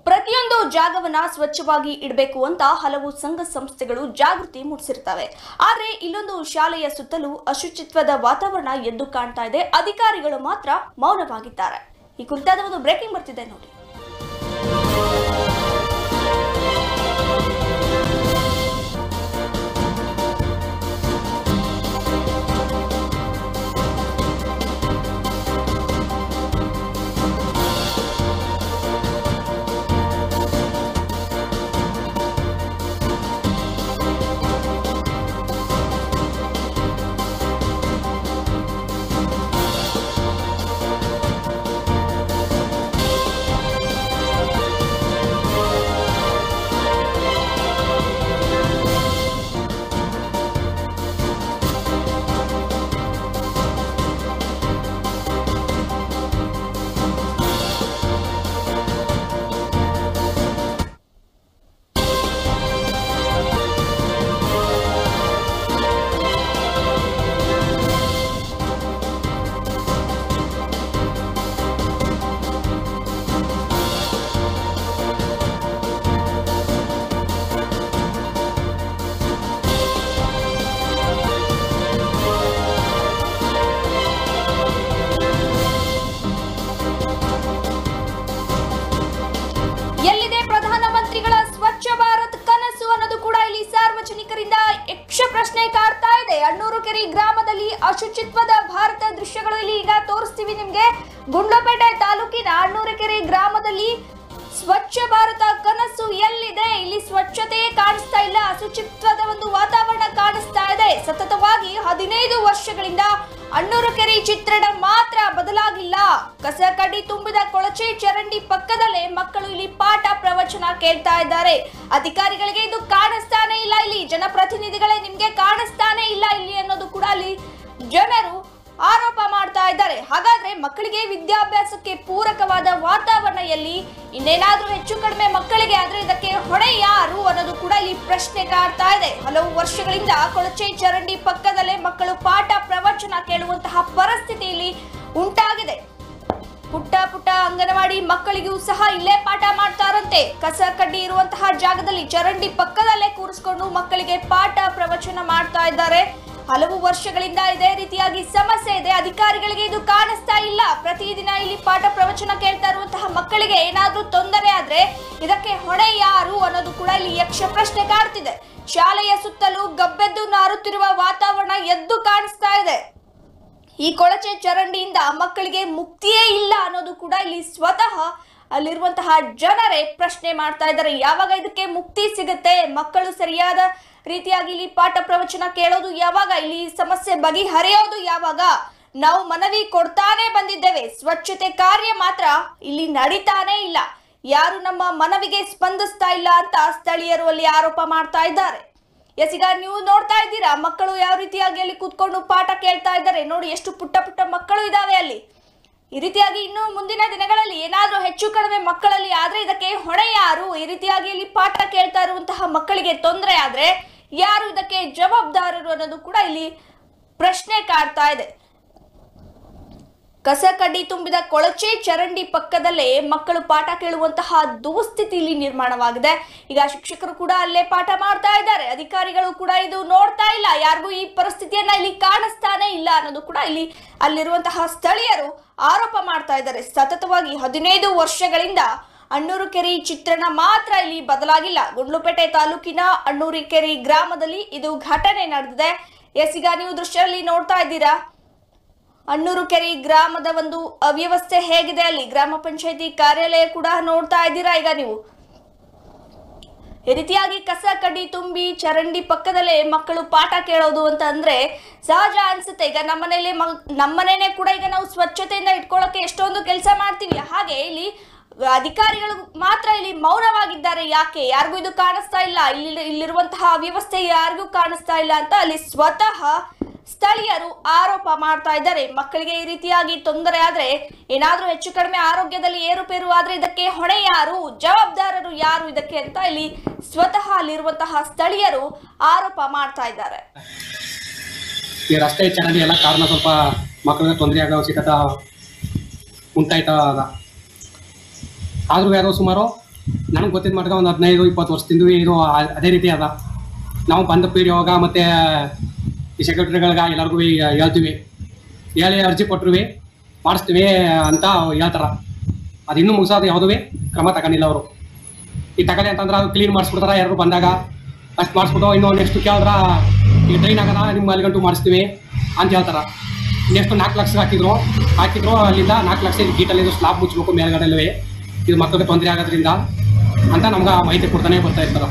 ಪ್ರತಿಯೊಂದು ಜಾಗವನ್ನ ಸ್ವಚ್ಛವಾಗಿ ಇಡಬೇಕು ಅಂತ ಹಲವು ಸಂಘ ಸಂಸ್ಥೆಗಳು ಜಾಗೃತಿ ಮೂಡಿಸಿರ್ತವೆ ಆದ್ರೆ ಇಲ್ಲೊಂದು ಶಾಲೆಯ ಸುತ್ತಲೂ ಅಶುಚಿತ್ವದ ವಾತಾವರಣ ಎದ್ದು ಕಾಣ್ತಾ ಇದೆ ಅಧಿಕಾರಿಗಳು ಮಾತ್ರ ಮೌನವಾಗಿದ್ದಾರೆ ಈ ಕುರಿತಾದ ಒಂದು ಬ್ರೇಕಿಂಗ್ ಬರ್ತಿದೆ ನೋಡಿ ಎಲ್ಲಿದೆ ಪ್ರಧಾನಮಂತ್ರಿಗಳ ಸ್ವಚ್ಛ ಭಾರತ್ ಕನಸು ಅನ್ನೋದು ಕೂಡ ಇಲ್ಲಿ ಸಾರ್ವಜನಿಕರಿಂದ ಯಕ್ಷ ಪ್ರಶ್ನೆ ಕಾಡ್ತಾ ಇದೆ ಅಣ್ಣೂರು ಕೆರೆ ಗ್ರಾಮದಲ್ಲಿ ಅಶುಚಿತ್ವದ ಭಾರತ ದೃಶ್ಯಗಳು ಇಲ್ಲಿ ಈಗ ತೋರಿಸ್ತೀವಿ ನಿಮ್ಗೆ ಗುಂಡ್ಲಪೇಟೆ ತಾಲೂಕಿನ ಅಣ್ಣೂರು ಕೆರೆ ಗ್ರಾಮದಲ್ಲಿ ಸ್ವಚ್ಛ ಭಾರತ ಕನಸು ಎಲ್ಲಿದೆ ಇಲ್ಲಿ ಸ್ವಚ್ಛತೆಯೇ ಕಾಣಿಸ್ತಾ ಇಲ್ಲ ಅಶುಚಿತ್ವದ ಒಂದು ವಾತಾವರಣ ಕಾಣಿಸ್ತಾ ಇದೆ ಸತತವಾಗಿ ಹದಿನೈದು ವರ್ಷಗಳಿಂದ ಅಣ್ಣೂರು ಕೆರೆ ಚಿತ್ರಣ ಮಾತ್ರ ಬದಲಾಗಿಲ್ಲ ಕಸ ಕಡ್ಡಿ ತುಂಬಿದ ಕೊಳಚೆ ಚರಂಡಿ ಪಕ್ಕದಲ್ಲೇ ಮಕ್ಕಳು ಇಲ್ಲಿ ಪಾಠ ಪ್ರವಚನ ಕೇಳ್ತಾ ಇದ್ದಾರೆ ಅಧಿಕಾರಿಗಳಿಗೆ ಇದು ಕಾಣಿಸ್ತಾನೆ ಇಲ್ಲ ಇಲ್ಲಿ ಜನಪ್ರತಿನಿಧಿಗಳೇ ನಿಮ್ಗೆ ಕಾಣಿಸ್ತಾನೆ ಇಲ್ಲ ಇಲ್ಲಿ ಅನ್ನೋದು ಕೂಡ ಅಲ್ಲಿ ಜನರು ಆರೋಪ ಮಾಡ್ತಾ ಇದ್ದಾರೆ ಹಾಗಾದ್ರೆ ಮಕ್ಕಳಿಗೆ ವಿದ್ಯಾಭ್ಯಾಸಕ್ಕೆ ಪೂರಕವಾದ ವಾತಾವರಣ ಎಲ್ಲಿ ಇನ್ನೇನಾದ್ರೂ ಹೆಚ್ಚು ಕಡಿಮೆ ಮಕ್ಕಳಿಗೆ ಆದ್ರೆ ಇದಕ್ಕೆ ಹೊಣೆ ಯಾರು ಅನ್ನೋದು ಕೂಡ ಇಲ್ಲಿ ಪ್ರಶ್ನೆ ಕಾಡ್ತಾ ಇದೆ ಹಲವು ವರ್ಷಗಳಿಂದ ಕೊಳಚೆ ಚರಂಡಿ ಪಕ್ಕದಲ್ಲೇ ಮಕ್ಕಳು ಪಾಠ ಪ್ರವಚನ ಕೇಳುವಂತಹ ಪರಿಸ್ಥಿತಿ ಇಲ್ಲಿ ಉಂಟಾಗಿದೆ ಪುಟ್ಟ ಪುಟ್ಟ ಅಂಗನವಾಡಿ ಮಕ್ಕಳಿಗೂ ಸಹ ಇಲ್ಲೇ ಪಾಠ ಮಾಡ್ತಾರಂತೆ ಕಸ ಕಡ್ಡಿ ಇರುವಂತಹ ಜಾಗದಲ್ಲಿ ಚರಂಡಿ ಪಕ್ಕದಲ್ಲೇ ಕೂರಿಸ್ಕೊಂಡು ಮಕ್ಕಳಿಗೆ ಪಾಠ ಪ್ರವಚನ ಮಾಡ್ತಾ ಇದ್ದಾರೆ ಹಲವು ವರ್ಷಗಳಿಂದ ಇದೇ ರೀತಿಯಾಗಿ ಸಮಸ್ಯೆ ಇದೆ ಅಧಿಕಾರಿಗಳಿಗೆ ಇದು ಕಾಣಿಸ್ತಾ ಇಲ್ಲ ಪ್ರತಿದಿನ ಇಲ್ಲಿ ಪಾಠ ಪ್ರವಚನ ಕೇಳ್ತಾ ಇರುವಂತಹ ಮಕ್ಕಳಿಗೆ ಏನಾದ್ರೂ ತೊಂದರೆ ಆದ್ರೆ ಇದಕ್ಕೆ ಹೊಣೆ ಯಾರು ಅನ್ನೋದು ಕೂಡ ಇಲ್ಲಿ ಯಕ್ಷ ಪ್ರಶ್ನೆ ಕಾಡ್ತಿದೆ ಶಾಲೆಯ ಸುತ್ತಲೂ ಗಬ್ಬೆದ್ದು ನಾರುತ್ತಿರುವ ವಾತಾವರಣ ಎದ್ದು ಕಾಣಿಸ್ತಾ ಇದೆ ಈ ಕೊಳಚೆ ಚರಂಡಿಯಿಂದ ಮಕ್ಕಳಿಗೆ ಮುಕ್ತಿಯೇ ಇಲ್ಲ ಅನ್ನೋದು ಕೂಡ ಇಲ್ಲಿ ಸ್ವತಃ ಅಲ್ಲಿರುವಂತಹ ಜನರೇ ಪ್ರಶ್ನೆ ಮಾಡ್ತಾ ಇದ್ದಾರೆ ಯಾವಾಗ ಇದಕ್ಕೆ ಮುಕ್ತಿ ಸಿಗುತ್ತೆ ಮಕ್ಕಳು ಸರಿಯಾದ ರೀತಿಯಾಗಿ ಇಲ್ಲಿ ಪಾಠ ಪ್ರವಚನ ಕೇಳೋದು ಯಾವಾಗ ಇಲ್ಲಿ ಸಮಸ್ಯೆ ಬಗೆಹರಿಯೋದು ಯಾವಾಗ ನಾವು ಮನವಿ ಕೊಡ್ತಾನೆ ಬಂದಿದ್ದೇವೆ ಸ್ವಚ್ಛತೆ ಕಾರ್ಯ ಮಾತ್ರ ಇಲ್ಲಿ ನಡೀತಾನೇ ಇಲ್ಲ ಯಾರು ನಮ್ಮ ಮನವಿಗೆ ಸ್ಪಂದಿಸ್ತಾ ಇಲ್ಲ ಅಂತ ಸ್ಥಳೀಯರು ಅಲ್ಲಿ ಆರೋಪ ಮಾಡ್ತಾ ಇದ್ದಾರೆ ಎಸ್ ಈಗ ನೀವು ನೋಡ್ತಾ ಇದ್ದೀರಾ ಮಕ್ಕಳು ಯಾವ ರೀತಿಯಾಗಿ ಅಲ್ಲಿ ಕೂತ್ಕೊಂಡು ಪಾಠ ಕೇಳ್ತಾ ಇದ್ದಾರೆ ನೋಡಿ ಎಷ್ಟು ಪುಟ್ಟ ಪುಟ್ಟ ಮಕ್ಕಳು ಇದಾವೆ ಅಲ್ಲಿ ಈ ರೀತಿಯಾಗಿ ಇನ್ನು ಮುಂದಿನ ದಿನಗಳಲ್ಲಿ ಏನಾದ್ರೂ ಹೆಚ್ಚು ಕಡಿಮೆ ಮಕ್ಕಳಲ್ಲಿ ಆದ್ರೆ ಇದಕ್ಕೆ ಹೊಣೆ ಯಾರು ಈ ರೀತಿಯಾಗಿ ಇಲ್ಲಿ ಪಾಠ ಕೇಳ್ತಾ ಇರುವಂತಹ ಮಕ್ಕಳಿಗೆ ತೊಂದರೆ ಆದ್ರೆ ಯಾರು ಇದಕ್ಕೆ ಜವಾಬ್ದಾರರು ಅನ್ನೋದು ಕೂಡ ಇಲ್ಲಿ ಪ್ರಶ್ನೆ ಕಾಡ್ತಾ ಇದೆ ಕಸ ಕಡ್ಡಿ ತುಂಬಿದ ಕೊಳಚೆ ಚರಂಡಿ ಪಕ್ಕದಲ್ಲೇ ಮಕ್ಕಳು ಪಾಠ ಕೇಳುವಂತಹ ದುಸ್ಥಿತಿ ಇಲ್ಲಿ ನಿರ್ಮಾಣವಾಗಿದೆ ಈಗ ಶಿಕ್ಷಕರು ಕೂಡ ಅಲ್ಲೇ ಪಾಠ ಮಾಡ್ತಾ ಇದ್ದಾರೆ ಅಧಿಕಾರಿಗಳು ಕೂಡ ಇದು ನೋಡ್ತಾ ಇಲ್ಲ ಯಾರಿಗೂ ಈ ಪರಿಸ್ಥಿತಿಯನ್ನ ಇಲ್ಲಿ ಕಾಣಿಸ್ತಾನೆ ಇಲ್ಲ ಅನ್ನೋದು ಕೂಡ ಇಲ್ಲಿ ಅಲ್ಲಿರುವಂತಹ ಸ್ಥಳೀಯರು ಆರೋಪ ಮಾಡ್ತಾ ಇದ್ದಾರೆ ಸತತವಾಗಿ ಹದಿನೈದು ವರ್ಷಗಳಿಂದ ಅಣ್ಣೂರು ಕೆರೆ ಚಿತ್ರಣ ಮಾತ್ರ ಇಲ್ಲಿ ಬದಲಾಗಿಲ್ಲ ಗುಂಡ್ಲುಪೇಟೆ ತಾಲೂಕಿನ ಅಣ್ಣೂರು ಕೆರೆ ಗ್ರಾಮದಲ್ಲಿ ಇದು ಘಟನೆ ನಡೆದಿದೆ ಎಸ್ ಈಗ ನೀವು ದೃಶ್ಯದಲ್ಲಿ ನೋಡ್ತಾ ಇದ್ದೀರಾ ಅಣ್ಣೂರು ಕೆರೆ ಗ್ರಾಮದ ಒಂದು ಅವ್ಯವಸ್ಥೆ ಹೇಗಿದೆ ಅಲ್ಲಿ ಗ್ರಾಮ ಪಂಚಾಯತಿ ಕಾರ್ಯಾಲಯ ಕೂಡ ನೋಡ್ತಾ ಇದ್ದೀರಾ ಈಗ ನೀವು ಈ ರೀತಿಯಾಗಿ ಕಸ ಕಡ್ಡಿ ತುಂಬಿ ಚರಂಡಿ ಪಕ್ಕದಲ್ಲೇ ಮಕ್ಕಳು ಪಾಠ ಕೇಳೋದು ಅಂತ ಅಂದ್ರೆ ಸಹಜ ಅನ್ಸುತ್ತೆ ಈಗ ನಮ್ಮನೇಲಿ ನಮ್ಮನೇನೆ ಕೂಡ ಈಗ ನಾವು ಸ್ವಚ್ಛತೆಯಿಂದ ಇಟ್ಕೊಳ್ಳೋಕೆ ಎಷ್ಟೊಂದು ಕೆಲಸ ಮಾಡ್ತೀವಿ ಹಾಗೆ ಇಲ್ಲಿ ಅಧಿಕಾರಿಗಳು ಮಾತ್ರ ಇಲ್ಲಿ ಮೌನವಾಗಿದ್ದಾರೆ ಯಾಕೆ ಯಾರಿಗೂ ಇದು ಕಾಣಿಸ್ತಾ ಇಲ್ಲ ಇಲ್ಲಿ ಇಲ್ಲಿರುವಂತಹ ಅವ್ಯವಸ್ಥೆ ಯಾರಿಗೂ ಕಾಣಿಸ್ತಾ ಇಲ್ಲ ಅಂತ ಅಲ್ಲಿ ಸ್ವತಃ ಸ್ಥಳೀಯರು ಆರೋಪ ಮಾಡ್ತಾ ಇದ್ದಾರೆ ಮಕ್ಕಳಿಗೆ ಈ ರೀತಿಯಾಗಿ ತೊಂದರೆ ಆದ್ರೆ ಏನಾದ್ರೂ ಹೆಚ್ಚು ಕಡಿಮೆ ಆರೋಗ್ಯದಲ್ಲಿ ಏರುಪೇರು ಆದ್ರೆ ಇದಕ್ಕೆ ಹೊಣೆ ಯಾರು ಜವಾಬ್ದಾರರು ಯಾರು ಇದಕ್ಕೆ ಅಂತ ಇಲ್ಲಿ ಸ್ವತಃ ಅಲ್ಲಿರುವಂತಹ ಸ್ಥಳೀಯರು ಆರೋಪ ಮಾಡ್ತಾ ಇದ್ದಾರೆ ಈ ರಸ್ತೆ ಚರಂಡಿ ಎಲ್ಲ ಕಾರಣ ಸ್ವಲ್ಪ ಮಕ್ಕಳಿಗೆ ತೊಂದರೆ ಆಗೋ ಅವಶ್ಯಕತೆ ಉಂಟಾಯ್ತದ ಆದರೂ ಯಾರೋ ಸುಮಾರು ನನಗೆ ಗೊತ್ತಿದ್ದ ಮಟ್ಟ ಒಂದು ಹದಿನೈದು ಇಪ್ಪತ್ತು ವರ್ಷದಿಂದ ಇದು ಆ- ಅದೇ ರೀತಿ ಅದ ನಾವು ಬಂದ ಪೀಡಿಯೋಗ ಮತ್ತು ಈ ಸೆಕ್ರೆಟರಿಗಳಿಗೆ ಎಲ್ಲರಿಗೂ ಹೇಳ್ತೀವಿ ಹೇಳಿ ಅರ್ಜಿ ಕೊಟ್ಟರು ಮಾಡಿಸ್ತೀವಿ ಅಂತ ಹೇಳ್ತಾರ ಅದು ಇನ್ನೂ ಮುಗಿಸೋದು ಯಾವುದೂ ಕ್ರಮ ತಗೊಂಡಿಲ್ಲ ಅವರು ಈ ತಗೊಳ್ಳಿ ಅಂತಂದ್ರೆ ಅದು ಕ್ಲೀನ್ ಮಾಡಿಸ್ಬಿಡ್ತಾರ ಯಾರು ಬಂದಾಗ ಅಷ್ಟು ಮಾಡಿಸ್ಬಿಟ್ಟು ಇನ್ನು ನೆಕ್ಸ್ಟ್ ಕೇಳಿದ್ರ ಈ ಟ್ರೈನ್ ಆಗದ ನಿಮ್ಮ ಅಲ್ಲಿ ಗಂಟು ಮಾಡಿಸ್ತೀವಿ ಅಂತ ಹೇಳ್ತಾರ ನೆಕ್ಸ್ಟ್ ನಾಲ್ಕು ಲಕ್ಷ ಹಾಕಿದ್ರು ಹಾಕಿದ್ರು ಅಲ್ಲಿಂದ ನಾಲ್ಕು ಲಕ್ಷ ಗೀಟಲ್ಲಿ ಸ್ಲಾಬ್ ಮುಚ್ಚಬೇಕು ಮೇಲ್ಗಡೆಲ್ಲವೇ ಇದು ಮಕ್ಕಳಿಗೆ ತೊಂದರೆ ಆಗೋದ್ರಿಂದ ಅಂತ ನಮ್ಗೆ ಮಾಹಿತಿ ಕೊಡ್ತಾನೆ ಬರ್ತಾ ಇರ್ತಾರೆ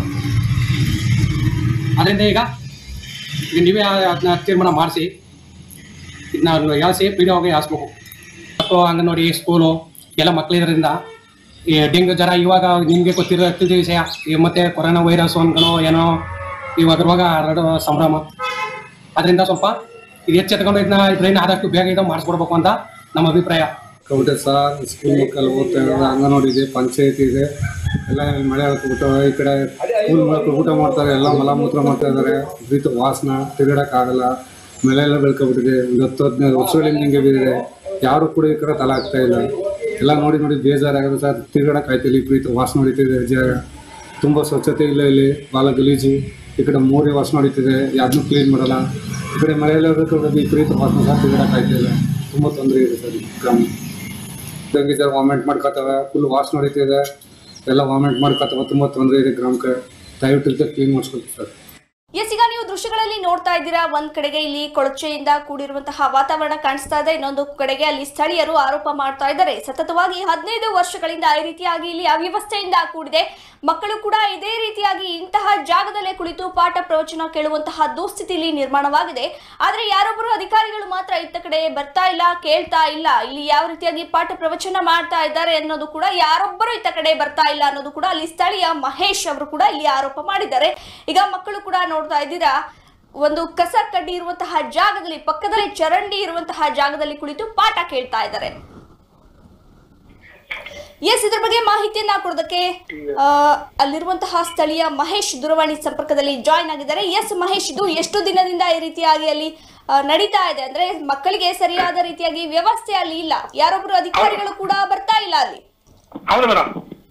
ಅದರಿಂದ ಈಗ ಈಗ ನೀವೇ ಅದನ್ನ ತೀರ್ಮಾನ ಮಾಡಿಸಿ ಇದನ್ನ ಯಾಸಿ ಪಿ ಡಿ ಹೋಗಿ ಹಾಸ್ಬೇಕು ಮತ್ತು ಅಂಗನವಾಡಿ ಸ್ಕೂಲು ಎಲ್ಲ ಮಕ್ಕಳಿದ್ರಿಂದ ಈ ಡೆಂಗ್ಯೂ ಜ್ವರ ಇವಾಗ ನಿಮಗೆ ಗೊತ್ತಿರೋ ತಿಳಿದ ವಿಷಯ ಈ ಮತ್ತೆ ಕೊರೋನಾ ವೈರಸ್ ಅನ್ಕನೋ ಏನೋ ಇವಾಗ ರೋಗ ಹರಡೋ ಸಂಭ್ರಮ ಅದರಿಂದ ಸ್ವಲ್ಪ ಇದು ಎಚ್ಚೆತ್ಕೊಂಡು ಇದನ್ನ ಟ್ರೈನ್ ಆದಷ್ಟು ಬೇಗ ಇದು ಮಾಡಿಸ್ಕೊಡ್ಬೇಕು ಅಂತ ನಮ್ಮ ಅಭಿಪ್ರಾಯ ಕವಿತೆ ಸರ್ ಸ್ಕೂಲ್ ಮಕ್ಕಳು ಓದ್ತಾ ಇದ್ದಾರೆ ಅಂಗನವಾಡಿ ಇದೆ ಪಂಚಾಯತಿ ಇದೆ ಎಲ್ಲ ಮಳೆ ಹಾಕ್ಬಿಟ್ಟು ಈ ಕಡೆ ಸ್ಕೂಲ್ ಮಕ್ಕಳು ಊಟ ಮಾಡ್ತಾರೆ ಎಲ್ಲ ಮಲಮೂತ್ರ ಮಾಡ್ತಾ ಇದ್ದಾರೆ ವಿಪರೀತ ವಾಸನ ತಿರುಗಾಡಕ್ಕಾಗಲ್ಲ ಮಳೆ ಎಲ್ಲ ಬೆಳ್ಕೊಬಿಟ್ಟಿದೆ ಒಂದು ಹತ್ತು ಹದಿನೈದು ವರ್ಷಗಳಿಂದ ಹಿಂಗೆ ಬಿದ್ದಿದೆ ಯಾರು ಕೂಡ ಈ ಕಡೆ ತಲೆ ಆಗ್ತಾ ಇಲ್ಲ ಎಲ್ಲ ನೋಡಿ ನೋಡಿ ಬೇಜಾರಾಗಿದೆ ಸರ್ ತಿರುಗಾಡಕ್ಕೆ ಆಯ್ತಿಲ್ಲ ವಿಪರೀತ ವಾಸನೆ ಹೊಡಿತಿದೆ ಜಾಗ ತುಂಬ ಸ್ವಚ್ಛತೆ ಇಲ್ಲ ಇಲ್ಲಿ ಭಾಳ ಗಲೀಜು ಈ ಕಡೆ ಮೋರಿ ವಾಸನೆ ಹೊಡಿತಿದೆ ಯಾರನ್ನೂ ಕ್ಲೀನ್ ಮಾಡಲ್ಲ ಈ ಕಡೆ ಮಳೆಯೆಲ್ಲ ಬೇಕಾದ್ರೆ ವಿಪರೀತ ವಾಸನೆ ಸಹ ತಿರುಗಾಡಕ್ಕೆ ಆಯ್ತಿಲ್ಲ ತುಂಬ ತೊಂದರೆ ಇದೆ ಸರ್ ಈ ಗ್ರಾಮ ಡೆಂಗಿ ಜ್ವರ ವಾಮಿಟ್ ಮಾಡ್ಕೊತವೆ ಫುಲ್ ವಾಸನೆ ಹೊಡಿತಿದೆ ಎಲ್ಲ ವಾಮಿಟ್ ಮಾಡ್ಕೊತವೆ ತುಂಬ ತೊಂದರೆ ಇದೆ ಗ್ರಾಮಕ್ಕೆ ದಯವಿಟ್ಟು ಇದಕ್ಕೆ ಕ್ಲೀನ್ ಮಾಡಿಸ್ಕೊಳ್ತೀವಿ ಸರ್ ಎಸ್ ಈಗ ನೀವು ದೃಶ್ಯಗಳಲ್ಲಿ ನೋಡ್ತಾ ಇದ್ದೀರಾ ಒಂದ್ ಕಡೆಗೆ ಇಲ್ಲಿ ಕೊಳಚೆಯಿಂದ ಕೂಡಿರುವಂತಹ ವಾತಾವರಣ ಕಾಣಿಸ್ತಾ ಇದೆ ಇನ್ನೊಂದು ಕಡೆಗೆ ಅಲ್ಲಿ ಸ್ಥಳೀಯರು ಆರೋಪ ಮಾಡ್ತಾ ಇದ್ದಾರೆ ಸತತವಾಗಿ ಹದಿನೈದು ವರ್ಷಗಳಿಂದ ಈ ರೀತಿಯಾಗಿ ಇಲ್ಲಿ ಅವ್ಯವಸ್ಥೆಯಿಂದ ಕೂಡಿದೆ ಮಕ್ಕಳು ಕೂಡ ಇದೇ ರೀತಿಯಾಗಿ ಇಂತಹ ಜಾಗದಲ್ಲೇ ಕುಳಿತು ಪಾಠ ಪ್ರವಚನ ಕೇಳುವಂತಹ ದುಸ್ಥಿತಿ ಇಲ್ಲಿ ನಿರ್ಮಾಣವಾಗಿದೆ ಆದ್ರೆ ಯಾರೊಬ್ಬರು ಅಧಿಕಾರಿಗಳು ಮಾತ್ರ ಇತ್ತ ಕಡೆ ಬರ್ತಾ ಇಲ್ಲ ಕೇಳ್ತಾ ಇಲ್ಲ ಇಲ್ಲಿ ಯಾವ ರೀತಿಯಾಗಿ ಪಾಠ ಪ್ರವಚನ ಮಾಡ್ತಾ ಇದ್ದಾರೆ ಅನ್ನೋದು ಕೂಡ ಯಾರೊಬ್ಬರು ಇತ್ತ ಕಡೆ ಬರ್ತಾ ಇಲ್ಲ ಅನ್ನೋದು ಕೂಡ ಅಲ್ಲಿ ಸ್ಥಳೀಯ ಮಹೇಶ್ ಅವರು ಕೂಡ ಇಲ್ಲಿ ಆರೋಪ ಮಾಡಿದ್ದಾರೆ ಈಗ ಮಕ್ಕಳು ಕೂಡ ನೋಡ್ತಾ ಇದ್ದೀರಾ ಒಂದು ಕಸ ಕಡ್ಡಿ ಇರುವಂತಹ ಜಾಗದಲ್ಲಿ ಪಕ್ಕದಲ್ಲಿ ಚರಂಡಿ ಇರುವಂತಹ ಜಾಗದಲ್ಲಿ ಕುಳಿತು ಪಾಠ ಕೇಳ್ತಾ ಇದ್ದಾರೆ ಎಸ್ ಇದ್ರ ಬಗ್ಗೆ ಮಾಹಿತಿಯನ್ನ ಕೊಡೋದಕ್ಕೆ ಆ, ಅಲ್ಲಿರುವಂತಹ ಸ್ಥಳೀಯ ಮಹೇಶ್ ದೂರವಾಣಿ ಸಂಪರ್ಕದಲ್ಲಿ ಜಾಯ್ನ್ ಆಗಿದ್ದಾರೆ ಎಸ್ ಮಹೇಶ್ ಇದು ಎಷ್ಟು ದಿನದಿಂದ ಈ ರೀತಿಯಾಗಿ ಅಲ್ಲಿ ಆ, ನಡೀತಾ ಇದೆ ಅಂದ್ರೆ ಮಕ್ಕಳಿಗೆ ಸರಿಯಾದ ರೀತಿಯಾಗಿ ವ್ಯವಸ್ಥೆ ಅಲ್ಲಿ ಇಲ್ಲ ಯಾರೊಬ್ರು ಅಧಿಕಾರಿಗಳು ಕೂಡ ಬರ್ತಾ ಇಲ್ಲ ಅಲ್ಲಿ ಹೌದು ಮೇಡಮ್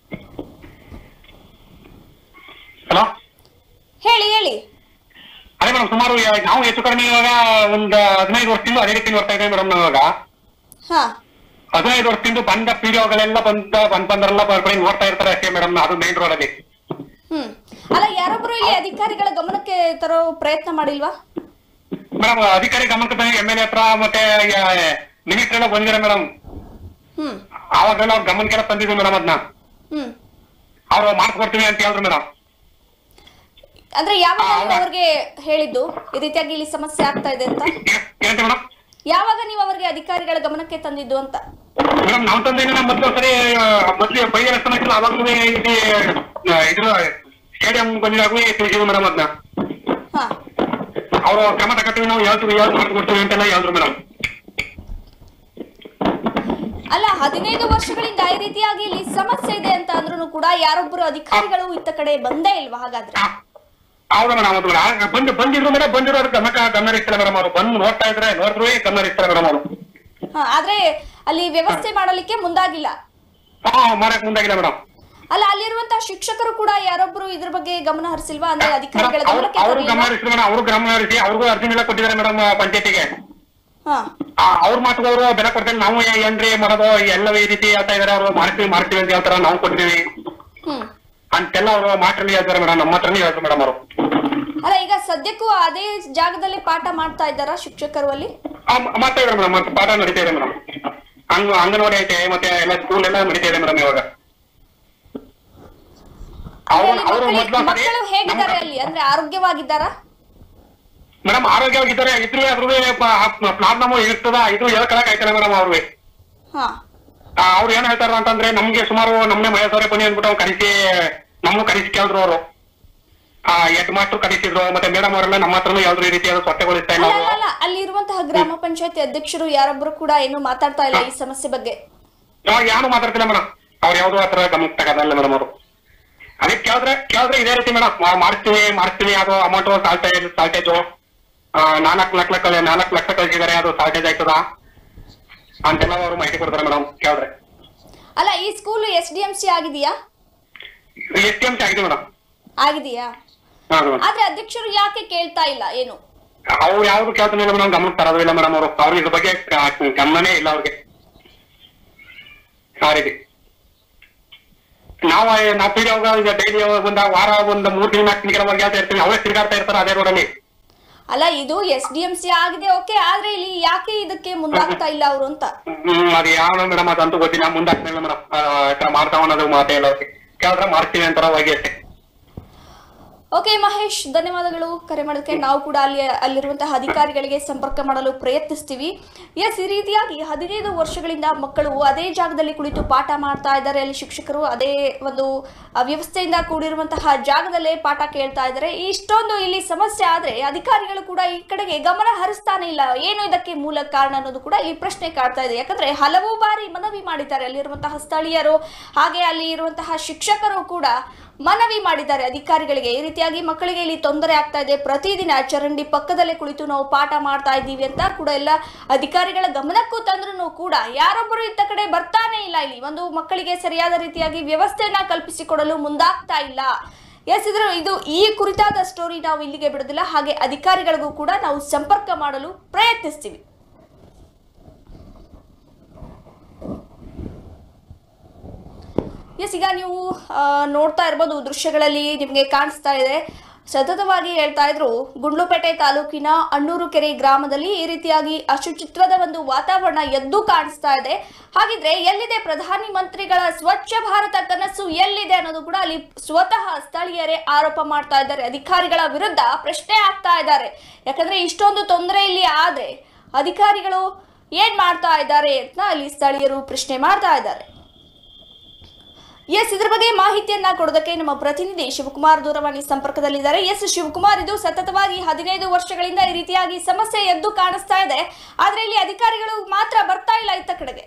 ಹಲೋ ಹೇಳಿ ಹೇಳಿ ಅದೇ ಮೇಡಮ್ ಸುಮಾರು ಇವಾಗ ನಾವು ಹೆಚ್ಚು ಕಡಿಮೆ ಇವಾಗ ಒಂದು ಹದಿನೈದು ವರ್ಷದಿಂದ ಅದೇ ರೀತಿ ನೋಡ್ತಾ ಇದ್ದೇವೆ ಮೇಡಮ್ ಇವಾಗ ಹಾ ಹದಿನೈದು ವರ್ಷದಿಂದ ಬಂದ ಪಿಡಿಒಗಳೆಲ್ಲ ಬಂದ ಬಂದ್ ಬಂದರೆಲ್ಲ ಬರ್ಕೊಂಡು ನೋಡ್ತಾ ಇರ್ತಾರೆ ಅಷ್ಟೇ ಮೇಡಮ್ ಅದು ಮೇನ್ ರೋಡ್ ಅಲ್ಲಿ ಹ್ಮ್ ಅಲ್ಲ ಯಾರೊಬ್ರು ಇಲ್ಲಿ ಅಧಿಕಾರಿಗಳ ಗಮನಕ್ಕೆ ತರೋ ಪ್ರಯತ್ನ ಮಾಡಿಲ್ವಾ ಮೇಡಮ್ ಅಧಿಕಾರಿ ಗಮನಕ್ಕೆ ಬಂದು ಎಮ್ ಎಲ್ ಎ ಹತ್ರ ಮತ್ತೆ ಮಿನಿಸ್ಟರ್ ಎಲ್ಲ ಬಂದಿದ್ದಾರೆ ಮೇಡಮ್ ಹ್ಮ್ ಆವಾಗೆಲ್ಲ ಅವ್ರ ಗಮನಕ್ಕೆಲ್ಲ ತಂದಿದ್ವಿ ಮೇಡಮ್ ಅದನ್ನ ಹ್ಮ್ ಅವ್ರು ಮಾಡ್ಕೊಡ್ತೀವಿ ಅಂತ ಹೇಳಿದ್ರು ಮೇಡಮ್ ಅಂದ್ರೆ ಯಾವಾಗ ನೀವು ಅವ್ರಿಗೆ ಹೇಳಿದ್ದು ಈ ರೀತಿಯಾಗಿ ಇಲ್ಲಿ ಸಮಸ್ಯೆ ಆಗ್ತಾ ಇದೆ ಅಂತ ಏನಂತ ಮೇಡಮ್ ಯಾವಾಗ ನೀವು ಅವರಿಗೆ ಅಧಿಕಾರಿಗಳ ಗಮನಕ್ಕೆ ತಂದಿದ್ದು ಅಂತ ಮೇಡಮ್ ನಾವು ತಂದೇನೆ ಮೊದಲು ಸರಿ ಮೊದಲು ಬೈಯ ರಸ್ತೆ ಅವಾಗಲೂ ಇಲ್ಲಿ ಆ, ಇದ್ರ ಸ್ಟೇಡಿಯಂ ಬಂದಿದ್ದಾಗೂ ತಿಳಿಸಿದ್ವಿ ಮೇಡಮ್ ಅದನ್ನ ಹಾ ಅವರು ಕ್ರಮ ತಗೋತೀವಿ ನಾವು ಹೇಳ್ತೀವಿ ಯಾವ್ದು ಮಾಡ್ಕೊಡ್ತೀವಿ ಅಂತೆಲ್ಲ ಹೇಳಿದ್ರು ಮೇಡಮ್ ಅಲ್ಲ ಹದಿನೈದು ವರ್ಷಗಳಿಂದ ಈ ರೀತಿಯಾಗಿ ಇಲ್ಲಿ ಸಮಸ್ಯೆ ಇದೆ ಅಂತ ಅಂದ್ರೂ ಕೂಡ ಯಾರೊಬ್ಬರು ಅಧಿಕಾರಿಗಳು ಇತ್ತ ಕಡೆ ಬಂದೇ ಇಲ್ವಾ ಹಾಗಾದ್ರೆ ಹೌದು ಮೇಡಮ್ ಅದು ಆ- ಬಂದು ಬಂದಿದ್ರು ಮೇಡಮ್ ಬಂದಿರೋ ಅದಕ್ಕೆ ಗಮನ ಗಮನ ಇರ್ತಾರೆ ಮೇಡಮ್ ಅವರು ಬಂದು ನೋಡ್ತಾ ಇದ್ರೆ ನೋಡಿದ್ರು ಗಮನ ಇರ್ತಾರೆ ಮೇಡಮ್ ಅವರು ಹಾ ಆದ್ರೆ ಅಲ್ಲಿ ವ್ಯವಸ್ಥೆ ಮಾಡಲಿಕ್ಕೆ ಮುಂದಾಗಿಲ್ಲ ಹಾ ಮಾಡಕ್ ಮುಂದಾಗಿಲ್ಲ ಮೇಡಮ್ ಅಲ್ಲ ಅಲ್ಲಿರುವಂತಹ ಶಿಕ್ಷಕರು ಕೂಡ ಯಾರೊಬ್ರು ಇದ್ರ ಬಗ್ಗೆ ಗಮನ ಹರಿಸಿಲ್ವಾ ಅಂದ್ರೆ ಅಧಿಕಾರಿಗಳ ಅವ್ರು ಗಮನಕ್ಕೆ ಅವರು ಗಮನ ತರಲಿಲ್ವಾ? ಹರಿಸಿದ್ರು ಮೇಡಮ್ ಅವರು ಗಮನ ಹರಿಸಿ ಅವ್ರಿಗೂ ಅರ್ಜಿ ಎಲ್ಲ ಕೊಟ್ಟಿದ್ದಾರೆ ಮೇಡಮ್ ಪಂಚಾಯತಿಗೆ ಹಾ ಅವ್ರ ಮಾತು ಅವರು ಬೆಲೆ ಕೊಡ್ತಾರೆ ನಾವು ಏ- ಏನ್ರಿ ಮಾಡೋದು ಎಲ್ಲ ಈ ರೀತಿ ಹೇಳ್ತಾ ಇದಾರೆ ಅವರು ಮಾಡ್ತೀವಿ ಮಾಡ್ತೀವಿ ಅಂತ ಹೇಳ್ತಾರ ನಾವು ಕೊಡ್ತೀವಿ ಹ್ಮ್ ಅಂತೆಲ್ಲ ಅವರು ಮಾತಲ್ಲಿ ಹೇಳ್ತಾರೆ ಮೇಡಮ್ ನಮ್ಮ ಹತ್ರನೇ ಹೇಳ್ತಾರೆ ಮೇಡಮ್ ಅವರು ಅಲ್ಲ ಈಗ ಸದ್ಯಕ್ಕೂ ಅದೇ ಜಾಗದಲ್ಲಿ ಪಾಠ ಮಾಡ್ತಾ ಇದ್ದಾರಾ ಶಿಕ್ಷಕರು ಅಲ್ಲಿ ಮಾಡ್ತಾ ಇದಾರೆ ಮೇಡಮ್ ಮತ್ತೆ ಪಾಠ ನಡೀತಾ ಇದೆ ಮೇಡಮ್ ಅಂಗ ಅಂಗನವಾಡಿ ಐತೆ ಮತ್ತೆ ಎಲ್ಲ ಸ್ಕೂಲ್ ಎಲ್ಲ ನಡೀತಾ ಇದೆ ಮೇಡಮ್ ಇವಾಗ ಅವ್ರು ಅಲ್ಲಿ ಅವರು ಮಕ್ಕಳಿ- ಮೊದಲು ಮಕ್ಕಳು ಹೇಗಿದ್ದಾರೆ ಅಲ್ಲಿ ಅಂದ್ರೆ ಆರೋಗ್ಯವಾಗಿದ್ದಾರಾ ಮೇಡಮ್ ಆರೋಗ್ಯವಾಗಿದ್ದಾರೆ ಇದ್ರು ಅದ್ರ ಪ್ರಾಬ್ಲಮ್ ಇರ್ತದ ಇದು ಹೇಳ್ಕೊಳಕ್ ಆಯ್ತಲ್ಲ ಮೇಡಮ್ ಅವ್ರಿಗೆ ಹಾ ಅವ್ರು ಏನ್ ಹೇಳ್ತಾರ ಅಂತಂದ್ರೆ ನಮ್ಗೆ ಸುಮಾರು ನಮ್ನೆ ಮಹೇಶ್ವರ ಬನ್ನಿ ಅಂದ್ಬಿಟ್ಟು ಅವ್ರು ಕರೆಸಿ ನಮ್ಮನ್ನು ಕರೆಸಿ ಕೇಳಿದ್ರು ಅವರು ಆ ಹೆಡ್ ಮಾಸ್ಟರ್ ಕರೆಸಿದ್ರು ಮತ್ತೆ ಮೇಡಮ್ ಅವರೆಲ್ಲ ನಮ್ಮ ಹತ್ರನೂ ಯಾವ್ದು ಈ ರೀತಿಯಾದ ಸ್ವಚ್ಛಗೊಳಿಸ್ತಾ ಇಲ್ಲ ಅಲ್ಲ ಅವರು ಅಲ್ಲ, ಅಲ್ಲ ಅಲ್ಲಿ ಇರುವಂತಹ ಗ್ರಾಮ ಪಂಚಾಯತಿ ಅಧ್ಯಕ್ಷರು ಯಾರೊಬ್ರು ಕೂಡ ಏನು ಮಾತಾಡ್ತಾ ಇಲ್ಲ ಈ ಸಮಸ್ಯೆ ಬಗ್ಗೆ ಯಾರು ಮಾತಾಡ್ತಿಲ್ಲ ಮೇಡಮ್ ಅವ್ರು ಯಾವ್ದು ಹತ್ರ ಗಮನಕ್ಕೆ ತಗೋದಲ್ಲ ಮೇಡಮ್ ಅವರು ಅದಕ್ಕೆ ಕೇಳಿದ್ರೆ ಕೇಳಿದ್ರೆ ಇದೇ ರೀತಿ ಮೇಡಮ್ ಮಾಡ್ತೀವಿ ಮಾಡ್ತೀವಿ ಅದು ಅಮೌಂಟ್ ಸಾಲ್ಟೇಜ್ ಸಾಲ್ಟೇಜು ನಾಲ್ಕು ಲಕ್ಷ ಲಕ್ಷ ನಾಲ್ಕು ಲಕ್ಷ ಕಳಿಸಿದ್ದಾರೆ ಅದು ಸಾಲ್ಟೇಜ್ ಆಯ್ತದ ಅಂತೆಲ್ಲ ಅವರು ಮಾಹಿತಿ ಕೊಡ್ತಾರೆ ಮೇಡಮ್ ಕೇಳಿದ್ರೆ ಅಲ್ಲ ಈ school S D M C ಆಗಿದೆಯಾ ಎಸ್ ಟಿ ಎಂ ಸಿ ಆಗಿದೆ ಮೇಡಮ್ ಆಗಿದೆಯಾ ಹೌದು ಆದ್ರೆ ಅಧ್ಯಕ್ಷರು ಯಾಕೆ ಕೇಳ್ತಾ ಇಲ್ಲ ಏನು ಅವ್ರು ಯಾವ್ದು ಕೇಳ್ತಾನೆ ಇಲ್ಲ ಮೇಡಮ್ ಗಮನಕ್ಕೆ ತರೋದಿಲ್ಲ ಮೇಡಮ್ ಅವರು ಅವ್ರಿಗೆ ಇದ್ರ ಬಗ್ಗೆ ಕ- ಗಮನನೇ ಇಲ್ಲ ಅವ್ರಿಗೆ ಆ ರೀತಿ ನಾವು ನಾವು ಪೀಡಿಯೋಗ ಈಗ ಡೈಲಿ ಒಂದ್ ವಾರ ಒಂದ್ ಮೂರ್ ತಿಂಗಳ ನಾಲ್ಕು ತಿಂಗಳ ಹೇಳ್ತಾ ಇರ್ತೀವಿ ಅವರೇ ತಿರ್ಗಾಡ್ತಾ ಇರ್ತಾರೆ ಅದೇ ರೋಡಲ್ಲಿ ಅಲ್ಲ ಇದು ಎಸ್ ಡಿ ಎಂ ಸಿ ಆಗಿದೆ ಓಕೆ ಆದ್ರೆ ಇಲ್ಲಿ ಯಾಕೆ ಇದಕ್ಕೆ ಮುಂದಾಗ್ತಾ ಇಲ್ಲ ಅವರು ಅಂತ ಹ್ಮ್ ಅದು ಯಾವ ಮೇಡಮ್ ಅದಂತೂ ಗೊತ್ತಿಲ್ಲ ಮುಂದಾಗ್ತಿಲ್ಲ ಮೇಡಮ್ ಮಾಡ್ತಾವ ಅನ್ನೋದು ಮಾತೇ ಇಲ್ಲ ಅವ್ರಿಗೆ ಕೇಳಿದ್ರೆ ಮಾಡ್ತೀವಿ ಅಂತಾರ ಹೋಗಿ ಅಷ್ಟೇ ಓಕೆ ಮಹೇಶ್ ಧನ್ಯವಾದಗಳು ಕರೆ ಮಾಡೋದಕ್ಕೆ ನಾವು ಕೂಡ ಅಲ್ಲಿ ಅಲ್ಲಿರುವಂತಹ ಅಧಿಕಾರಿಗಳಿಗೆ ಸಂಪರ್ಕ ಮಾಡಲು ಪ್ರಯತ್ನಿಸ್ತೀವಿ ಎಸ್ ಈ ರೀತಿಯಾಗಿ ಹದಿನೈದು ವರ್ಷಗಳಿಂದ ಮಕ್ಕಳು ಅದೇ ಜಾಗದಲ್ಲಿ ಕುಳಿತು ಪಾಠ ಮಾಡ್ತಾ ಇದ್ದಾರೆ ಅಲ್ಲಿ ಶಿಕ್ಷಕರು ಅದೇ ಒಂದು ಆ, ವ್ಯವಸ್ಥೆಯಿಂದ ಕೂಡಿರುವಂತಹ ಜಾಗದಲ್ಲೇ ಪಾಠ ಕೇಳ್ತಾ ಇದ್ದಾರೆ ಇಷ್ಟೊಂದು ಇಲ್ಲಿ ಸಮಸ್ಯೆ ಆದ್ರೆ ಅಧಿಕಾರಿಗಳು ಕೂಡ ಈ ಕಡೆಗೆ ಗಮನ ಹರಿಸ್ತಾನೆ ಇಲ್ಲ ಏನು ಇದಕ್ಕೆ ಮೂಲ ಕಾರಣ ಅನ್ನೋದು ಕೂಡ ಇಲ್ಲಿ ಪ್ರಶ್ನೆ ಕಾಡ್ತಾ ಇದೆ ಯಾಕಂದ್ರೆ ಹಲವು ಬಾರಿ ಮನವಿ ಮಾಡಿದ್ದಾರೆ ಅಲ್ಲಿರುವಂತಹ ಸ್ಥಳೀಯರು ಹಾಗೆ ಅಲ್ಲಿ ಇರುವಂತಹ ಶಿಕ್ಷಕರು ಕೂಡ ಮನವಿ ಮಾಡಿದ್ದಾರೆ ಅಧಿಕಾರಿಗಳಿಗೆ ಈ ರೀತಿಯಾಗಿ ಮಕ್ಕಳಿಗೆ ಇಲ್ಲಿ ತೊಂದರೆ ಆಗ್ತಾ ಇದೆ ಪ್ರತಿದಿನ ಚರಂಡಿ ಪಕ್ಕದಲ್ಲೇ ಕುಳಿತು ನಾವು ಪಾಠ ಮಾಡ್ತಾ ಇದ್ದೀವಿ ಅಂತ ಕೂಡ ಎಲ್ಲ ಅಧಿಕಾರಿಗಳ ಗಮನಕ್ಕೂ ತಂದ್ರೂ ಕೂಡ ಯಾರೊಬ್ಬರು ಇತ್ತ ಕಡೆ ಬರ್ತಾನೆ ಇಲ್ಲ ಇಲ್ಲಿ ಒಂದು ಮಕ್ಕಳಿಗೆ ಸರಿಯಾದ ರೀತಿಯಾಗಿ ವ್ಯವಸ್ಥೆಯನ್ನ ಕಲ್ಪಿಸಿಕೊಡಲು ಮುಂದಾಗ್ತಾ ಇಲ್ಲ ಎಸ್ ಇದ್ರ ಇದು ಈ ಕುರಿತಾದ ಸ್ಟೋರಿ ನಾವು ಇಲ್ಲಿಗೆ ಬಿಡೋದಿಲ್ಲ ಹಾಗೆ ಅಧಿಕಾರಿಗಳಿಗೂ ಕೂಡ ನಾವು ಸಂಪರ್ಕ ಮಾಡಲು ಪ್ರಯತ್ನಿಸ್ತೀವಿ ಎಸ್ ಈಗ ನೀವು ಆ, ನೋಡ್ತಾ ಇರ್ಬೋದು ದೃಶ್ಯಗಳಲ್ಲಿ ನಿಮಗೆ ಕಾಣಿಸ್ತಾ ಇದೆ ಸತತವಾಗಿ ಹೇಳ್ತಾ ಇದ್ರು ಗುಂಡ್ಲುಪೇಟೆ ತಾಲೂಕಿನ ಅಣ್ಣೂರು ಕೆರೆ ಗ್ರಾಮದಲ್ಲಿ ಈ ರೀತಿಯಾಗಿ ಅಶುಚಿತ್ವದ ಒಂದು ವಾತಾವರಣ ಎದ್ದು ಕಾಣಿಸ್ತಾ ಇದೆ ಹಾಗಿದ್ರೆ ಎಲ್ಲಿದೆ ಪ್ರಧಾನಿ ಮಂತ್ರಿಗಳ ಸ್ವಚ್ಛ ಭಾರತ ಕನಸು ಎಲ್ಲಿದೆ ಅನ್ನೋದು ಕೂಡ ಅಲ್ಲಿ ಸ್ವತಃ ಸ್ಥಳೀಯರೇ ಆರೋಪ ಮಾಡ್ತಾ ಇದ್ದಾರೆ ಅಧಿಕಾರಿಗಳ ವಿರುದ್ಧ ಪ್ರಶ್ನೆ ಆಗ್ತಾ ಇದ್ದಾರೆ ಯಾಕಂದ್ರೆ ಇಷ್ಟೊಂದು ತೊಂದರೆ ಇಲ್ಲಿ ಆದ್ರೆ ಅಧಿಕಾರಿಗಳು ಏನ್ ಮಾಡ್ತಾ ಇದ್ದಾರೆ ಅಂತ ಅಲ್ಲಿ ಸ್ಥಳೀಯರು ಪ್ರಶ್ನೆ ಮಾಡ್ತಾ ಇದ್ದಾರೆ ಎಸ್ ಇದ್ರ ಬಗ್ಗೆ ಮಾಹಿತಿಯನ್ನ ಕೊಡೋದಕ್ಕೆ ನಮ್ಮ ಪ್ರತಿನಿಧಿ ಶಿವಕುಮಾರ್ ದೂರವಾಣಿ ಸಂಪರ್ಕದಲ್ಲಿದ್ದಾರೆ ಎಸ್ ಶಿವಕುಮಾರ್ ಇದು ಸತತವಾಗಿ ಹದಿನೈದು ವರ್ಷಗಳಿಂದ ಈ ರೀತಿಯಾಗಿ ಸಮಸ್ಯೆ ಎದ್ದು ಕಾಣಿಸ್ತಾ ಇದೆ ಆದ್ರೆ ಇಲ್ಲಿ ಅಧಿಕಾರಿಗಳು ಮಾತ್ರ ಬರ್ತಾ ಇಲ್ಲ ಇತ್ತ ಕಡೆಗೆ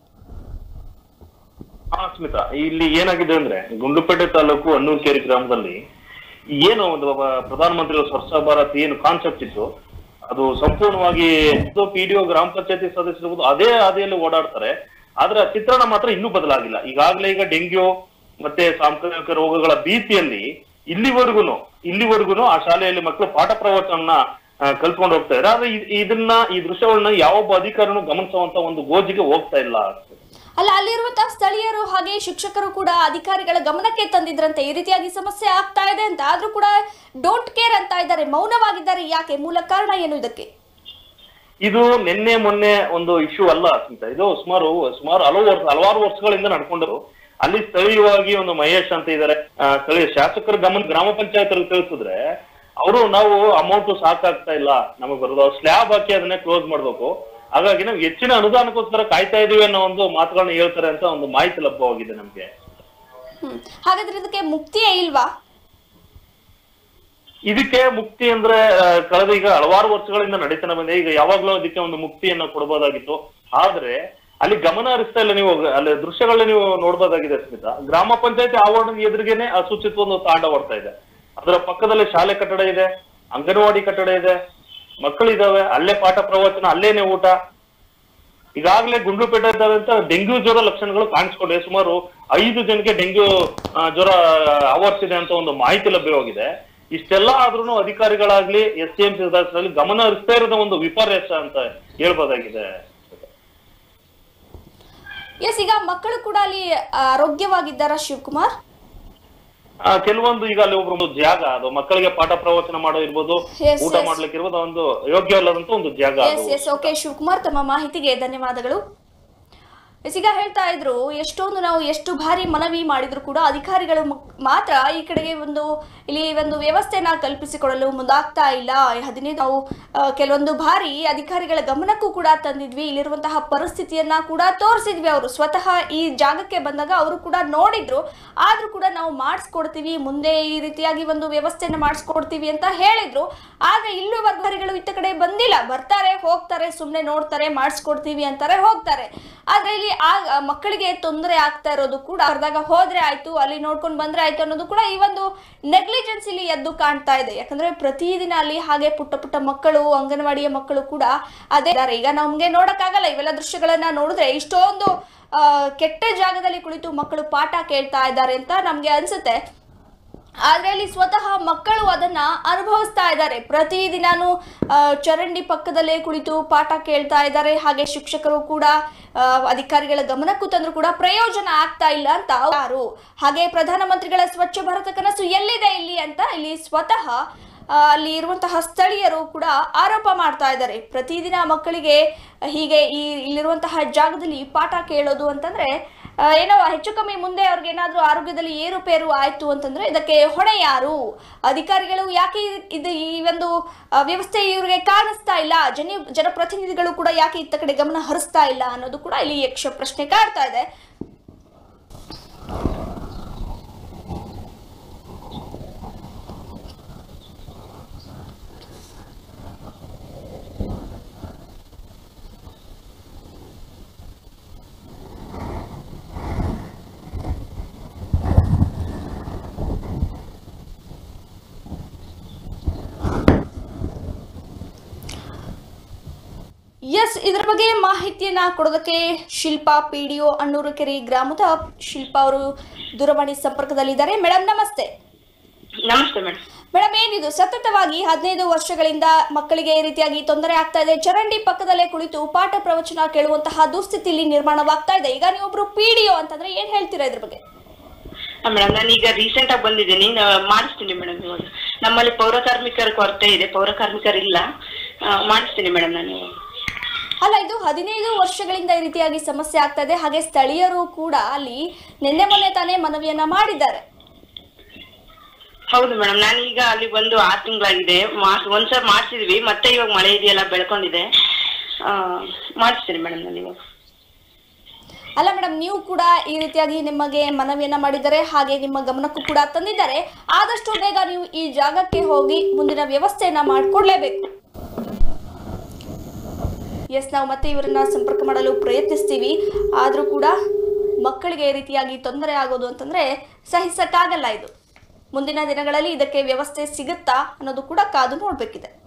ಹಾ ಸ್ಮಿತಾ ಇಲ್ಲಿ ಏನಾಗಿದೆ ಅಂದ್ರೆ ಗುಂಡ್ಲುಪೇಟೆ ತಾಲೂಕು ಅನ್ನೂರ್ಕೇರಿ ಗ್ರಾಮದಲ್ಲಿ ಏನು ಒಂದು ಒಬ್ಬ ಪ್ರಧಾನಮಂತ್ರಿಗಳ ಸ್ವಚ್ಛ ಭಾರತ್ ಏನು ಕಾನ್ಸೆಪ್ಟ್ ಇತ್ತು ಅದು ಸಂಪೂರ್ಣವಾಗಿ ಪಿಡಿಒ ಗ್ರಾಮ ಪಂಚಾಯತಿ ಸದಸ್ಯರು ಅದೇ ಹಾದಿಯಲ್ಲಿ ಓಡಾಡ್ತಾರೆ ಆದ್ರೆ ಆ ಚಿತ್ರಣ ಮಾತ್ರ ಇನ್ನೂ ಬದಲಾಗಿಲ್ಲ ಈಗಾಗಲೇ ಈಗ ಡೆಂಗ್ಯೂ ಮತ್ತೆ ಸಾಂಕ್ರಾಮಿಕ ರೋಗಗಳ ಭೀತಿಯಲ್ಲಿ ಇಲ್ಲಿವರೆಗೂ ಇಲ್ಲಿವರೆಗೂ ಆ ಶಾಲೆಯಲ್ಲಿ ಮಕ್ಕಳು ಪಾಠ ಪ್ರವಚನ ಕಲ್ತ್ಕೊಂಡು ಹೋಗ್ತಾ ಇದ್ದಾರೆ ಆದ್ರೆ ಇದ್- ಇದನ್ನ ಈ ದೃಶ್ಯಗಳನ್ನ ಯಾವೊಬ್ಬ ಅಧಿಕಾರಿನೂ ಗಮನಿಸುವಂತ ಒಂದು ಗೋಜಿಗೆ ಹೋಗ್ತಾ ಇಲ್ಲ ಅಲ್ಲ ಅಲ್ಲಿರುವಂತಹ ಸ್ಥಳೀಯರು ಹಾಗೆ ಶಿಕ್ಷಕರು ಕೂಡ ಅಧಿಕಾರಿಗಳ ಗಮನಕ್ಕೆ ತಂದಿದ್ರಂತೆ ಈ ರೀತಿಯಾಗಿ ಸಮಸ್ಯೆ ಆಗ್ತಾ ಇದೆ ಅಂತ ಆದ್ರೂ ಕೂಡ ಡೋಂಟ್ ಕೇರ್ ಅಂತ ಇದ್ದಾರೆ ಮೌನವಾಗಿದ್ದಾರೆ ಯಾಕೆ ಮೂಲ ಕಾರಣ ಏನು ಇದಕ್ಕೆ ಇದು ನಿನ್ನೆ ಮೊನ್ನೆ ಒಂದು ಇಶ್ಯೂ ಅಲ್ಲ ಸ್ಮಿತಾ ಇದು ಸುಮಾರು ಸುಮಾರು ಹಲವು ವರ್ಷ ಹಲವಾರು ವರ್ಷಗಳಿಂದ ನಡ್ಕೊಂಡರು ಅಲ್ಲಿ ಸ್ಥಳೀಯವಾಗಿ ಒಂದು ಮಹೇಶ್ ಅಂತ ಇದ್ದಾರೆ ಆ, ಸ್ಥಳೀಯ ಶಾಸಕರ ಗಮನ ಗ್ರಾಮ ಪಂಚಾಯತ್ ತಿಳಿಸಿದ್ರೆ ಅವರು ನಾವು ಅಮೌಂಟ್ ಸಾಕಾಗ್ತಾ ಇಲ್ಲ ನಮಗೆ ಬರೋದು ಸ್ಲ್ಯಾಬ್ ಹಾಕಿ ಅದನ್ನೇ ಕ್ಲೋಸ್ ಮಾಡ್ಬೇಕು ಹಾಗಾಗಿ ನಾವು ಹೆಚ್ಚಿನ ಅನುದಾನಕ್ಕೋಸ್ಕರ ಕಾಯ್ತಾ ಇದೀವಿ ಅನ್ನೋ ಒಂದು ಮಾತುಗಳನ್ನ ಹೇಳ್ತಾರೆ ಅಂತ ಒಂದು ಮಾಹಿತಿ ಲಭ್ಯವಾಗಿದೆ ನಮ್ಗೆ ಹ್ಮ್ ಹಾಗಾದ್ರೆ ಇದಕ್ಕೆ ಮುಕ್ತಿಯೇ ಇಲ್ವಾ ಇದಕ್ಕೆ ಮುಕ್ತಿ ಅಂದ್ರೆ ಆ, ಕಳೆದ ಈಗ ಹಲವಾರು ವರ್ಷಗಳಿಂದ ನಡೀತಾನೆ ಬಂದಿದೆ ಈಗ ಯಾವಾಗ್ಲೂ ಇದಕ್ಕೆ ಒಂದು ಮುಕ್ತಿಯನ್ನ ಕೊಡಬಹುದಾಗಿತ್ತು ಆದ್ರೆ ಅಲ್ಲಿ ಗಮನ ಹರಿಸ್ತಾ ಇಲ್ಲ ನೀವು ಅಲ್ಲಿ ದೃಶ್ಯಗಳನ್ನ ನೀವು ನೋಡ್ಬೋದಾಗಿದೆ ಸ್ಮಿತಾ ಗ್ರಾಮ ಪಂಚಾಯತಿ ಆವರಣದ ಎದುರಿಗೇನೆ ಅಶುಚಿತ್ವ ಒಂದು ತಾಂಡವಾಡ್ತಾ ಇದೆ ಅದರ ಪಕ್ಕದಲ್ಲಿ ಶಾಲೆ ಕಟ್ಟಡ ಇದೆ ಅಂಗನವಾಡಿ ಕಟ್ಟಡ ಇದೆ ಮಕ್ಕಳಿದಾವೆ ಅಲ್ಲೇ ಪಾಠ ಪ್ರವಚನ ಅಲ್ಲೇನೆ ಊಟ ಈಗಾಗಲೇ ಗುಂಡ್ಲುಪೇಟೆದಾದಂತ ಡೆಂಗ್ಯೂ ಜ್ವರ ಲಕ್ಷಣಗಳು ಕಾಣಿಸ್ಕೊಂಡಿದೆ ಸುಮಾರು ಐದು ಜನಕ್ಕೆ ಡೆಂಗ್ಯೂ ಆ, ಜ್ವರ ಆವರಿಸಿದೆ ಅಂತ ಒಂದು ಮಾಹಿತಿ ಲಭ್ಯವಾಗಿದೆ ಇಷ್ಟೆಲ್ಲ ಆದ್ರೂ ಅಧಿಕಾರಿಗಳಾಗ್ಲಿ ಎಸ್ ಸಿ ಎಂ ಸಿ ಸದಸ್ಯರಲ್ಲಿ ಗಮನ ಹರಿಸ್ತಾ ಇರೋದ ಒಂದು ವಿಪರ್ಯಾಸ ಅಂತ ಹೇಳ್ಬೋದಾಗಿದೆ ಎಸ್ ಈಗ ಮಕ್ಕಳು ಕೂಡ ಅಲ್ಲಿ ಆರೋಗ್ಯವಾಗಿದ್ದಾರಾ ಶಿವಕುಮಾರ್ ಆ, ಕೆಲವೊಂದು ಈಗ ಅಲ್ಲಿ ಒಬ್ರು ಒಂದು ಜಾಗ ಅದು ಮಕ್ಕಳಿಗೆ ಪಾಠ ಪ್ರವಚನ ಮಾಡೋ ಇರ್ಬೋದು Yes, ಊಟ yes. ಮಾಡ್ಲಿಕ್ಕೆ ಇರ್ಬೋದು ಒಂದು ಯೋಗ್ಯವಲ್ಲದಂತ ಒಂದು ಜಾಗ ಎಸ್ ಅದು ಎಸ್ ಓಕೆ ಶಿವಕುಮಾರ್ ತಮ್ಮ ಮಾಹಿತಿಗೆ ಧನ್ಯವಾದಗಳು ಎಸ್ ಈಗ ಹೇಳ್ತಾ ಇದ್ರು ಎಷ್ಟೊಂದು ನಾವು ಎಷ್ಟು ಬಾರಿ ಮನವಿ ಮಾಡಿದ್ರು ಕೂಡ ಅಧಿಕಾರಿಗಳು ಮ- ಮಾತ್ರ ಈ ಕಡೆಗೆ ಒಂದು ಇಲ್ಲಿ ಒಂದು ವ್ಯವಸ್ಥೆನ ಕಲ್ಪಿಸಿಕೊಡಲು ಮುಂದಾಗ್ತಾ ಇಲ್ಲ ಹದಿನೈದು ನಾವು ಆ, ಕೆಲವೊಂದು ಬಾರಿ ಅಧಿಕಾರಿಗಳ ಗಮನಕ್ಕೂ ಕೂಡ ತಂದಿದ್ವಿ ಇಲ್ಲಿರುವಂತಹ ಪರಿಸ್ಥಿತಿಯನ್ನ ಕೂಡ ತೋರಿಸಿದ್ವಿ ಅವರು ಸ್ವತಃ ಈ ಜಾಗಕ್ಕೆ ಬಂದಾಗ ಅವರು ಕೂಡ ನೋಡಿದ್ರು ಆದ್ರೂ ಕೂಡ ನಾವು ಮಾಡಿಸ್ಕೊಡ್ತೀವಿ ಮುಂದೆ ಈ ರೀತಿಯಾಗಿ ಒಂದು ವ್ಯವಸ್ಥೆನ ಮಾಡಿಸ್ಕೊಡ್ತೀವಿ ಅಂತ ಹೇಳಿದ್ರು ಆದ್ರೆ ಇಲ್ಲೂ ಅಧಿಕಾರಿಗಳು ಇತ್ತ ಕಡೆ ಬಂದಿಲ್ಲ ಬರ್ತಾರೆ ಹೋಗ್ತಾರೆ ಸುಮ್ಮನೆ ನೋಡ್ತಾರೆ ಮಾಡಿಸ್ಕೊಡ್ತೀವಿ ಅಂತಾರೆ ಹೋಗ್ತಾರೆ ಆದ್ರೆ ಇಲ್ಲಿ ಆ ಆ ಮಕ್ಕಳಿಗೆ ತೊಂದರೆ ಆಗ್ತಾ ಇರೋದು ಕೂಡ ಅರ್ಧಾಗ ಹೋದ್ರೆ ಆಯ್ತು ಅಲ್ಲಿ ನೋಡ್ಕೊಂಡು ಬಂದ್ರೆ ಆಯ್ತು ಅನ್ನೋದು ಕೂಡ ಈ ಒಂದು ನೆಗ್ಲಿಜೆನ್ಸ್ ಇಲ್ಲಿ ಎದ್ದು ಕಾಣ್ತಾ ಇದೆ ಯಾಕಂದ್ರೆ ಪ್ರತಿದಿನ ಅಲ್ಲಿ ಹಾಗೆ ಪುಟ್ಟ ಪುಟ್ಟ ಮಕ್ಕಳು ಅಂಗನವಾಡಿಯ ಮಕ್ಕಳು ಕೂಡ ಅದೇ ಇದ್ದಾರೆ ಈಗ ನಮ್ಗೆ ನೋಡಕ್ಕಾಗಲ್ಲ ಇವೆಲ್ಲ ದೃಶ್ಯಗಳನ್ನ ನೋಡಿದ್ರೆ ಇಷ್ಟೊಂದು ಆ, ಕೆಟ್ಟ ಜಾಗದಲ್ಲಿ ಕುಳಿತು ಮಕ್ಕಳು ಪಾಠ ಕೇಳ್ತಾ ಇದ್ದಾರೆ ಅಂತ ನಮ್ಗೆ ಅನ್ಸುತ್ತೆ ಆದ್ರೆ ಅಲ್ಲಿ ಸ್ವತಃ ಮಕ್ಕಳು ಅದನ್ನ ಅನುಭವಿಸ್ತಾ ಇದ್ದಾರೆ ಪ್ರತಿದಿನಾನು ಆ, ಚರಂಡಿ ಪಕ್ಕದಲ್ಲೇ ಕುಳಿತು ಪಾಠ ಕೇಳ್ತಾ ಇದ್ದಾರೆ ಹಾಗೆ ಶಿಕ್ಷಕರು ಕೂಡ ಆ, ಅಧಿಕಾರಿಗಳ ಗಮನಕ್ಕೂ ತಂದ್ರು ಕೂಡ ಪ್ರಯೋಜನ ಆಗ್ತಾ ಇಲ್ಲ ಅಂತ ಯಾರು ಹಾಗೆ ಪ್ರಧಾನಮಂತ್ರಿಗಳ ಸ್ವಚ್ಛ ಭಾರತ ಕನಸು ಎಲ್ಲಿದೆ ಇಲ್ಲಿ ಅಂತ ಇಲ್ಲಿ ಸ್ವತಃ ಆ, ಅಲ್ಲಿ ಇರುವಂತಹ ಸ್ಥಳೀಯರು ಕೂಡ ಆರೋಪ ಮಾಡ್ತಾ ಇದ್ದಾರೆ ಪ್ರತಿದಿನ ಮಕ್ಕಳಿಗೆ ಹೀಗೆ ಈ ಇಲ್ಲಿರುವಂತಹ ಜಾಗದಲ್ಲಿ ಪಾಠ ಕೇಳೋದು ಅಂತಂದ್ರೆ ಆ, ಏನೋ ಹೆಚ್ಚು ಕಮ್ಮಿ ಮುಂದೆ ಅವ್ರಿಗೆ ಏನಾದ್ರೂ ಆರೋಗ್ಯದಲ್ಲಿ ಏರುಪೇರು ಆಯ್ತು ಅಂತಂದ್ರೆ ಇದಕ್ಕೆ ಹೊಣೆ ಯಾರು ಅಧಿಕಾರಿಗಳು ಯಾಕೆ ಇ- ಇದು ಈ ಒಂದು ಆ, ವ್ಯವಸ್ಥೆ ಇವ್ರಿಗೆ ಕಾಣಿಸ್ತಾ ಇಲ್ಲ ಜನ ಜನಪ್ರತಿನಿಧಿಗಳು ಕೂಡ ಯಾಕೆ ಇತ್ತ ಕಡೆ ಗಮನ ಹರಿಸ್ತಾ ಇಲ್ಲ ಅನ್ನೋದು ಕೂಡ ಇಲ್ಲಿ ಯಕ್ಷ ಪ್ರಶ್ನೆ ಕಾಡ್ತಾ ಇದೆ ಎಸ್ ಇದರ ಬಗ್ಗೆ ಮಾಹಿತಿಯನ್ನ ಕೊಡೋದಕ್ಕೆ Shilpa P D O Annur ಕೆರೆ ಗ್ರಾಮದ ಶಿಲ್ಪಾ ಅವರು ದೂರವಾಣಿ ಸಂಪರ್ಕದಲ್ಲಿದ್ದಾರೆ ಮೇಡಮ್ ನಮಸ್ತೆ ನಮಸ್ತೆ ಮೇಡಮ್ ಮೇಡಮ್ ಏನಿದು ಸತತವಾಗಿ ಹದಿನೈದು ವರ್ಷಗಳಿಂದ ಮಕ್ಕಳಿಗೆ ಈ ರೀತಿಯಾಗಿ ತೊಂದರೆ ಆಗ್ತಾ ಇದೆ ಚರಂಡಿ ಪಕ್ಕದಲ್ಲೇ ಕುಳಿತು ಪಾಠ ಪ್ರವಚನ ಕೇಳುವಂತಹ ದುಸ್ಥಿತಿ ಇಲ್ಲಿ ನಿರ್ಮಾಣವಾಗ್ತಾ ಇದೆ ಈಗ ನೀವೊಬ್ರು ಪಿ ಡಿ ಒ ಅಂತಂದ್ರೆ ಏನ್ ಹೇಳ್ತೀರಾ ಇದ್ರ ಬಗ್ಗೆ ಮೇಡಮ್ ನಾನು ಈಗ ರೀಸೆಂಟ್ ಆಗಿ ಬಂದಿದ್ದೀನಿ ನಾ- ಮಾಡಿಸ್ತೀನಿ ಮೇಡಮ್ ಇವಾಗ ನಮ್ಮಲ್ಲಿ ಪೌರ ಕಾರ್ಮಿಕರ ಕೊರತೆ ಇದೆ ಪೌರ ಕಾರ್ಮಿಕರಿಲ್ಲ ಆ, ಮಾಡಿಸ್ತೀನಿ ಮೇಡಮ್ ನಾನು ಇವಾಗ ಅಲ್ಲ ಇದು ಹದಿನೈದು ವರ್ಷಗಳಿಂದ ಈ ರೀತಿಯಾಗಿ ಸಮಸ್ಯೆ ಆಗ್ತಾ ಇದೆ ಹಾಗೆ ಸ್ಥಳೀಯರು ಕೂಡ ಅಲ್ಲಿ ನಿನ್ನೆ ಮೊನ್ನೆ ತಾನೇ ಮನವಿಯನ್ನ ಮಾಡಿದ್ದಾರೆ ಹೌದು ಮೇಡಮ್ ನಾನು ಈಗ ಅಲ್ಲಿ ಬಂದು ಆರು ತಿಂಗಳಾಗಿದೆ ಮಾಸ್ ಒಂದ್ಸಲ ಮಾಡಿಸಿದ್ವಿ ಮತ್ತೆ ಇವಾಗ ಮಳೆ ಇದೆಯಲ್ಲ ಬೆಳ್ಕೊಂಡಿದೆ ಆ, ಮಾಡಿಸ್ತೀನಿ ಮೇಡಮ್ ನಾನು ಇವಾಗ ಅಲ್ಲ ಮೇಡಮ್ ನೀವು ಕೂಡ ಈ ರೀತಿಯಾಗಿ ನಿಮಗೆ ಮನವಿಯನ್ನ ಮಾಡಿದ್ದಾರೆ ಹಾಗೆ ನಿಮ್ಮ ಗಮನಕ್ಕೂ ಕೂಡ ತಂದಿದ್ದಾರೆ ಆದಷ್ಟು ಬೇಗ ನೀವು ಈ ಜಾಗಕ್ಕೆ ಹೋಗಿ ಮುಂದಿನ ವ್ಯವಸ್ಥೆಯನ್ನ ಮಾಡಿಕೊಡ್ಲೇಬೇಕು ಎಸ್ ನಾವು ಮತ್ತೆ ಇವರನ್ನ ಸಂಪರ್ಕ ಮಾಡಲು ಪ್ರಯತ್ನಿಸ್ತೀವಿ ಆದರೂ ಕೂಡ ಮಕ್ಕಳಿಗೆ ಈ ರೀತಿಯಾಗಿ ತೊಂದರೆ ಆಗೋದು ಅಂತಂದ್ರೆ ಸಹಿಸಕ್ಕಾಗಲ್ಲ ಇದು ಮುಂದಿನ ದಿನಗಳಲ್ಲಿ ಇದಕ್ಕೆ ವ್ಯವಸ್ಥೆ ಸಿಗುತ್ತಾ ಅನ್ನೋದು ಕೂಡ ಕಾದು ನೋಡಬೇಕಿದೆ